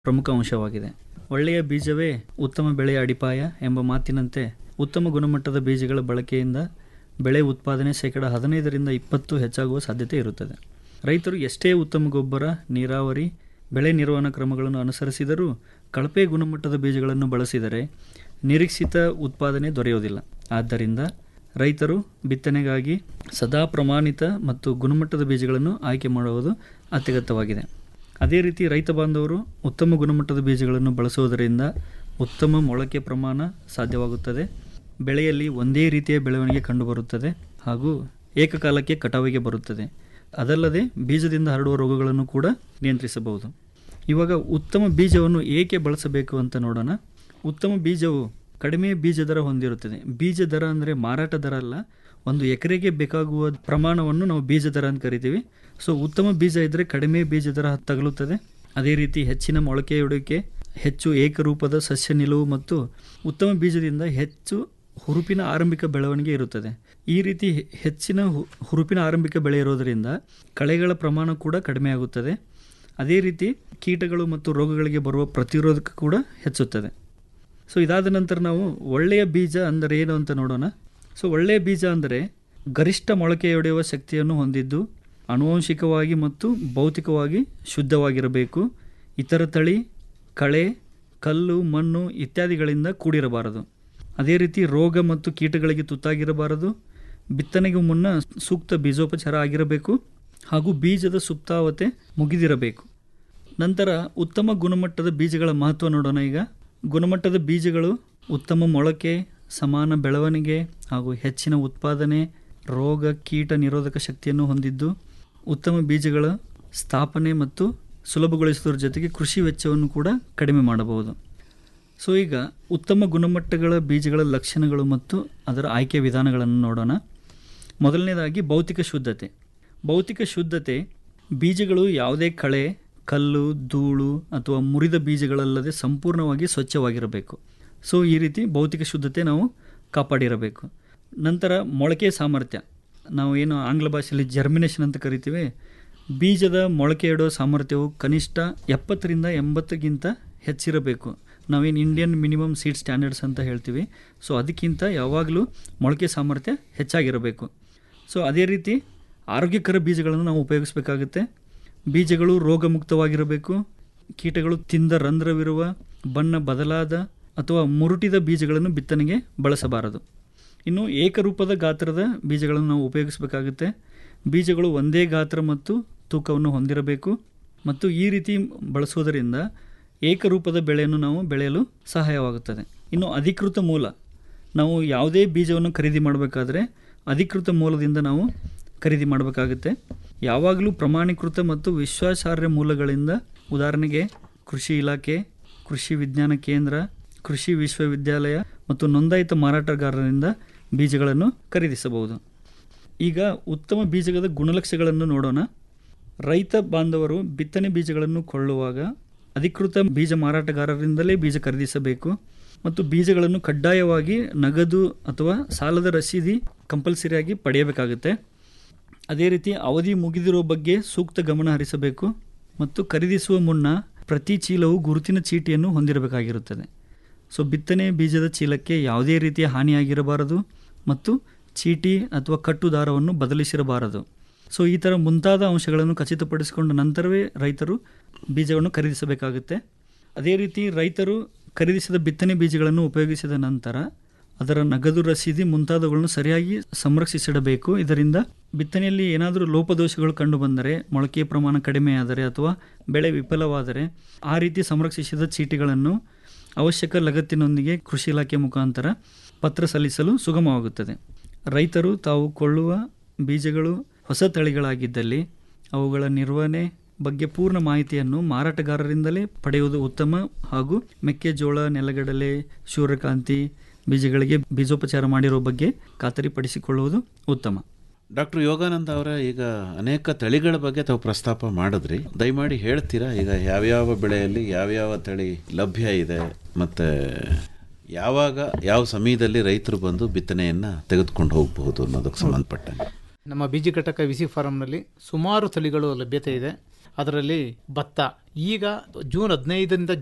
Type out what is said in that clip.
ಪ್ರಮುಖ ಅಂಶವಾಗಿದೆ ಒಳ್ಳೆಯ ಬೀಜವೇ ಉತ್ತಮ ಬೆಳೆಯ ಅಡಿಪಾಯ ಎಂಬ ಮಾತಿನಂತೆ ಉತ್ತಮ ಗುಣಮಟ್ಟದ ಬೀಜಗಳ ಬಳಕೆಯಿಂದ ಬೆಳೆ ಉತ್ಪಾದನೆ ಶೇಕಡ ಹದಿನೈದರಿಂದ ಇಪ್ಪತ್ತು ಹೆಚ್ಚಾಗುವ ಸಾಧ್ಯತೆ ಇರುತ್ತದೆ ರೈತರು ಎಷ್ಟೇ ಉತ್ತಮ ಗೊಬ್ಬರ ನೀರಾವರಿ ಬೆಳೆ ನಿರ್ವಹಣಾ ಕ್ರಮಗಳನ್ನು ಅನುಸರಿಸಿದರೂ ಕಳಪೆ ಗುಣಮಟ್ಟದ ಬೀಜಗಳನ್ನು ಬಳಸಿದರೆ ನಿರೀಕ್ಷಿತ ಉತ್ಪಾದನೆ ದೊರೆಯುವುದಿಲ್ಲ ಆದ್ದರಿಂದ ರೈತರು ಬಿತ್ತನೆಗಾಗಿ ಸದಾ ಪ್ರಮಾಣಿತ ಮತ್ತು ಗುಣಮಟ್ಟದ ಬೀಜಗಳನ್ನು ಆಯ್ಕೆ ಮಾಡುವುದು ಅತ್ಯಗತ್ಯವಾಗಿದೆ ಅದೇ ರೀತಿ ರೈತ ಬಾಂಧವರು ಉತ್ತಮ ಗುಣಮಟ್ಟದ ಬೀಜಗಳನ್ನು ಬಳಸುವುದರಿಂದ ಉತ್ತಮ ಮೊಳಕೆ ಪ್ರಮಾಣ ಸಾಧ್ಯವಾಗುತ್ತದೆ ಬೆಳೆಯಲ್ಲಿ ಒಂದೇ ರೀತಿಯ ಬೆಳವಣಿಗೆ ಕಂಡುಬರುತ್ತದೆ ಹಾಗೂ ಏಕಕಾಲಕ್ಕೆ ಕಟಾವಿಗೆ ಬರುತ್ತದೆ ಅದಲ್ಲದೆ ಬೀಜದಿಂದ ಹರಡುವ ರೋಗಗಳನ್ನು ಕೂಡ ನಿಯಂತ್ರಿಸಬಹುದು ಇವಾಗ ಉತ್ತಮ ಬೀಜವನ್ನು ಏಕೆ ಬಳಸಬೇಕು ಅಂತ ನೋಡೋಣ ಉತ್ತಮ ಬೀಜವು ಕಡಿಮೆ ಬೀಜ ದರ ಹೊಂದಿರುತ್ತದೆ ಬೀಜ ದರ ಅಂದರೆ ಮಾರಾಟ ದರ ಅಲ್ಲ ಒಂದು ಎಕರೆಗೆ ಬೇಕಾಗುವ ಪ್ರಮಾಣವನ್ನು ನಾವು ಬೀಜ ದರ ಅಂತ ಕರಿತೀವಿ ಸೊ ಉತ್ತಮ ಬೀಜ ಇದ್ದರೆ ಕಡಿಮೆ ಬೀಜ ದರ ತಗಲುತ್ತದೆ ಅದೇ ರೀತಿ ಹೆಚ್ಚಿನ ಮೊಳಕೆಯೊಡಿಕೆ ಹೆಚ್ಚು ಏಕರೂಪದ ಸಸ್ಯ ನಿಲುವು ಮತ್ತು ಉತ್ತಮ ಬೀಜದಿಂದ ಹೆಚ್ಚು ಹುರುಪಿನ ಆರಂಭಿಕ ಬೆಳವಣಿಗೆ ಇರುತ್ತದೆ ಈ ರೀತಿ ಹೆ- ಹೆಚ್ಚಿನ ಹು- ಹುರುಪಿನ ಆರಂಭಿಕ ಬೆಳೆ ಇರೋದರಿಂದ ಕಳೆಗಳ ಪ್ರಮಾಣ ಕೂಡ ಕಡಿಮೆ ಆಗುತ್ತದೆ ಅದೇ ರೀತಿ ಕೀಟಗಳು ಮತ್ತು ರೋಗಗಳಿಗೆ ಬರುವ ಪ್ರತಿರೋಧಕ ಕೂಡ ಹೆಚ್ಚುತ್ತದೆ ಸೊ ಇದಾದ ನಂತರ ನಾವು ಒಳ್ಳೆಯ ಬೀಜ ಅಂದರೆ ಏನು ಅಂತ ನೋಡೋಣ ಸೊ ಒಳ್ಳೆಯ ಬೀಜ ಅಂದರೆ ಗರಿಷ್ಠ ಮೊಳಕೆಯೊಡೆಯುವ ಶಕ್ತಿಯನ್ನು ಹೊಂದಿದ್ದು ಆನುವಂಶಿಕವಾಗಿ ಮತ್ತು ಭೌತಿಕವಾಗಿ ಶುದ್ಧವಾಗಿರಬೇಕು ಇತರ ತಳಿ ಕಳೆ ಕಲ್ಲು ಮಣ್ಣು ಇತ್ಯಾದಿಗಳಿಂದ ಕೂಡಿರಬಾರದು ಅದೇ ರೀತಿ ರೋಗ ಮತ್ತು ಕೀಟಗಳಿಗೆ ತುತ್ತಾಗಿರಬಾರದು ಬಿತ್ತನೆಗೂ ಮುನ್ನ ಸೂಕ್ತ ಬೀಜೋಪಚಾರ ಆಗಿರಬೇಕು ಹಾಗೂ ಬೀಜದ ಸುಪ್ತಾವತೆ ಮುಗಿದಿರಬೇಕು ನಂತರ ಉತ್ತಮ ಗುಣಮಟ್ಟದ ಬೀಜಗಳ ಮಹತ್ವ ನೋಡೋಣ ಈಗ ಗುಣಮಟ್ಟದ ಬೀಜಗಳು ಉತ್ತಮ ಮೊಳಕೆ ಸಮಾನ ಬೆಳವಣಿಗೆ ಹಾಗೂ ಹೆಚ್ಚಿನ ಉತ್ಪಾದನೆ ರೋಗ ಕೀಟ ನಿರೋಧಕ ಶಕ್ತಿಯನ್ನು ಹೊಂದಿದ್ದು ಉತ್ತಮ ಬೀಜಗಳ ಸ್ಥಾಪನೆ ಮತ್ತು ಸುಲಭಗೊಳಿಸುವುದರ ಜೊತೆಗೆ ಕೃಷಿ ವೆಚ್ಚವನ್ನು ಕೂಡ ಕಡಿಮೆ ಮಾಡಬಹುದು ಸೊ ಈಗ ಉತ್ತಮ ಗುಣಮಟ್ಟಗಳ ಬೀಜಗಳ ಲಕ್ಷಣಗಳು ಮತ್ತು ಅದರ ಆಯ್ಕೆ ವಿಧಾನಗಳನ್ನು ನೋಡೋಣ ಮೊದಲನೇದಾಗಿ ಭೌತಿಕ ಶುದ್ಧತೆ ಭೌತಿಕ ಶುದ್ಧತೆ ಬೀಜಗಳು ಯಾವುದೇ ಕಳೆ ಕಲ್ಲು ಧೂಳು ಅಥವಾ ಮುರಿದ ಬೀಜಗಳಲ್ಲದೆ ಸಂಪೂರ್ಣವಾಗಿ ಸ್ವಚ್ಛವಾಗಿರಬೇಕು ಸೊ ಈ ರೀತಿ ಭೌತಿಕ ಶುದ್ಧತೆ ನಾವು ಕಾಪಾಡಿರಬೇಕು ನಂತರ ಮೊಳಕೆ ಸಾಮರ್ಥ್ಯ ನಾವು ಏನು ಆಂಗ್ಲ ಭಾಷೆಯಲ್ಲಿ ಜರ್ಮಿನೇಷನ್ ಅಂತ ಕರಿತೀವಿ ಬೀಜದ ಮೊಳಕೆ ಇಡೋ ಸಾಮರ್ಥ್ಯವು ಕನಿಷ್ಠ ಎಪ್ಪತ್ತರಿಂದ ಎಂಬತ್ತಕ್ಕಿಂತ ಹೆಚ್ಚಿರಬೇಕು ನಾವೇನು ಇಂಡಿಯನ್ ಮಿನಿಮಮ್ ಸೀಡ್ ಸ್ಟ್ಯಾಂಡರ್ಡ್ಸ್ ಅಂತ ಹೇಳ್ತೀವಿ ಸೊ ಅದಕ್ಕಿಂತ ಯಾವಾಗಲೂ ಮೊಳಕೆ ಸಾಮರ್ಥ್ಯ ಹೆಚ್ಚಾಗಿರಬೇಕು ಸೊ ಅದೇ ರೀತಿ ಆರೋಗ್ಯಕರ ಬೀಜಗಳನ್ನು ನಾವು ಉಪಯೋಗಿಸಬೇಕಾಗುತ್ತೆ ಬೀಜಗಳು ರೋಗಮುಕ್ತವಾಗಿರಬೇಕು ಕೀಟಗಳು ತಿಂದ ರಂಧ್ರವಿರುವ ಬಣ್ಣ ಬದಲಾದ ಅಥವಾ ಮುರುಟಿದ ಬೀಜಗಳನ್ನು ಬಿತ್ತನೆಗೆ ಬಳಸಬಾರದು ಇನ್ನು ಏಕರೂಪದ ಗಾತ್ರದ ಬೀಜಗಳನ್ನು ನಾವು ಉಪಯೋಗಿಸಬೇಕಾಗುತ್ತೆ ಬೀಜಗಳು ಒಂದೇ ಗಾತ್ರ ಮತ್ತು ತೂಕವನ್ನು ಹೊಂದಿರಬೇಕು ಮತ್ತು ಈ ರೀತಿ ಬಳಸುವುದರಿಂದ ಏಕರೂಪದ ಬೆಳೆಯನ್ನು ನಾವು ಬೆಳೆಯಲು ಸಹಾಯವಾಗುತ್ತದೆ ಇನ್ನು ಅಧಿಕೃತ ಮೂಲ ನಾವು ಯಾವುದೇ ಬೀಜವನ್ನು ಖರೀದಿ ಮಾಡಬೇಕಾದ್ರೆ ಅಧಿಕೃತ ಮೂಲದಿಂದ ನಾವು ಖರೀದಿ ಮಾಡಬೇಕಾಗುತ್ತೆ ಯಾವಾಗಲೂ ಪ್ರಮಾಣೀಕೃತ ಮತ್ತು ವಿಶ್ವಾಸಾರ್ಹ ಮೂಲಗಳಿಂದ ಉದಾಹರಣೆಗೆ ಕೃಷಿ ಇಲಾಖೆ ಕೃಷಿ ವಿಜ್ಞಾನ ಕೇಂದ್ರ ಕೃಷಿ ವಿಶ್ವವಿದ್ಯಾಲಯ ಮತ್ತು ನೋಂದಾಯಿತ ಮಾರಾಟಗಾರರಿಂದ ಬೀಜಗಳನ್ನು ಖರೀದಿಸಬಹುದು ಈಗ ಉತ್ತಮ ಬೀಜದ ಗುಣಲಕ್ಷಣಗಳನ್ನು ನೋಡೋಣ ರೈತ ಬಾಂಧವರು ಬಿತ್ತನೆ ಬೀಜಗಳನ್ನು ಕೊಳ್ಳುವಾಗ ಅಧಿಕೃತ ಬೀಜ ಮಾರಾಟಗಾರರಿಂದಲೇ ಬೀಜ ಖರೀದಿಸಬೇಕು ಮತ್ತು ಬೀಜಗಳನ್ನು ಕಡ್ಡಾಯವಾಗಿ ನಗದು ಅಥವಾ ಸಾಲದ ರಸೀದಿ ಕಂಪಲ್ಸರಿಯಾಗಿ ಪಡೆಯಬೇಕಾಗುತ್ತೆ ಅದೇ ರೀತಿ ಅವಧಿ ಮುಗಿದಿರೋ ಬಗ್ಗೆ ಸೂಕ್ತ ಗಮನ ಹರಿಸಬೇಕು ಮತ್ತು ಖರೀದಿಸುವ ಮುನ್ನ ಪ್ರತಿ ಚೀಲವು ಗುರುತಿನ ಚೀಟಿಯನ್ನು ಹೊಂದಿರಬೇಕಾಗಿರುತ್ತದೆ ಸೊ ಬಿತ್ತನೆ ಬೀಜದ ಚೀಲಕ್ಕೆ ಯಾವುದೇ ರೀತಿಯ ಹಾನಿಯಾಗಿರಬಾರದು ಮತ್ತು ಚೀಟಿ ಅಥವಾ ಕಟ್ಟು ದಾರವನ್ನು ಬದಲಿಸಿರಬಾರದು ಸೊ ಈ ಥರ ಮುಂತಾದ ಅಂಶಗಳನ್ನು ಖಚಿತಪಡಿಸಿಕೊಂಡ ನಂತರವೇ ರೈತರು ಬೀಜವನ್ನು ಖರೀದಿಸಬೇಕಾಗುತ್ತೆ ಅದೇ ರೀತಿ ರೈತರು ಖರೀದಿಸಿದ ಬಿತ್ತನೆ ಬೀಜಗಳನ್ನು ಉಪಯೋಗಿಸಿದ ನಂತರ ಅದರ ನಗದು ರಸೀದಿ ಮುಂತಾದವುಗಳನ್ನು ಸರಿಯಾಗಿ ಸಂರಕ್ಷಿಸಿಡಬೇಕು ಇದರಿಂದ ಬಿತ್ತನೆಯಲ್ಲಿ ಏನಾದರೂ ಲೋಪದೋಷಗಳು ಕಂಡುಬಂದರೆ ಮೊಳಕೆ ಪ್ರಮಾಣ ಕಡಿಮೆಯಾದರೆ ಅಥವಾ ಬೆಳೆ ವಿಫಲವಾದರೆ ಆ ರೀತಿ ಸಂರಕ್ಷಿಸಿದ ಚೀಟಿಗಳನ್ನು ಅವಶ್ಯಕ ಲಗತ್ತಿನೊಂದಿಗೆ ಕೃಷಿ ಇಲಾಖೆ ಮುಖಾಂತರ ಪತ್ರ ಸಲ್ಲಿಸಲು ಸುಗಮವಾಗುತ್ತದೆ ರೈತರು ತಾವು ಕೊಳ್ಳುವ ಬೀಜಗಳು ಹೊಸ ತಳಿಗಳಾಗಿದ್ದಲ್ಲಿ ಅವುಗಳ ನಿರ್ವಹಣೆ ಬಗ್ಗೆ ಪೂರ್ಣ ಮಾಹಿತಿಯನ್ನು ಮಾರಾಟಗಾರರಿಂದಲೇ ಪಡೆಯುವುದು ಉತ್ತಮ ಹಾಗೂ ಮೆಕ್ಕೆಜೋಳ ನೆಲಗಡಲೆ ಸೂರ್ಯಕಾಂತಿ ಬೀಜಗಳಿಗೆ ಬೀಜೋಪಚಾರ ಮಾಡಿರೋ ಬಗ್ಗೆ ಖಾತರಿಪಡಿಸಿಕೊಳ್ಳುವುದು ಉತ್ತಮ ಡಾಕ್ಟರ್ ಯೋಗಾನಂದ ಅವರ ಈಗ ಅನೇಕ ತಳಿಗಳ ಬಗ್ಗೆ ತಾವು ಪ್ರಸ್ತಾಪ ಮಾಡಿದ್ರಿ ದಯಮಾಡಿ ಹೇಳ್ತೀರಾ ಈಗ ಯಾವ್ಯಾವ ಬೆಳೆಯಲ್ಲಿ ಯಾವ್ಯಾವ ತಳಿ ಲಭ್ಯ ಇದೆ ಮತ್ತು ಯಾವಾಗ ಯಾವ ಸಮಯದಲ್ಲಿ ರೈತರು ಬಂದು ಬಿತ್ತನೆಯನ್ನು ತೆಗೆದುಕೊಂಡು ಹೋಗಬಹುದು ಅನ್ನೋದಕ್ಕೆ ಸಂಬಂಧಪಟ್ಟಂಗೆ ನಮ್ಮ ಬೀಜ ಘಟಕ ವಿಸಿ ಫಾರಂನಲ್ಲಿ ಸುಮಾರು ತಳಿಗಳು ಲಭ್ಯತೆ ಇದೆ ಅದರಲ್ಲಿ ಭತ್ತ ಈಗ ಜೂನ್ ಹದಿನೈದರಿಂದ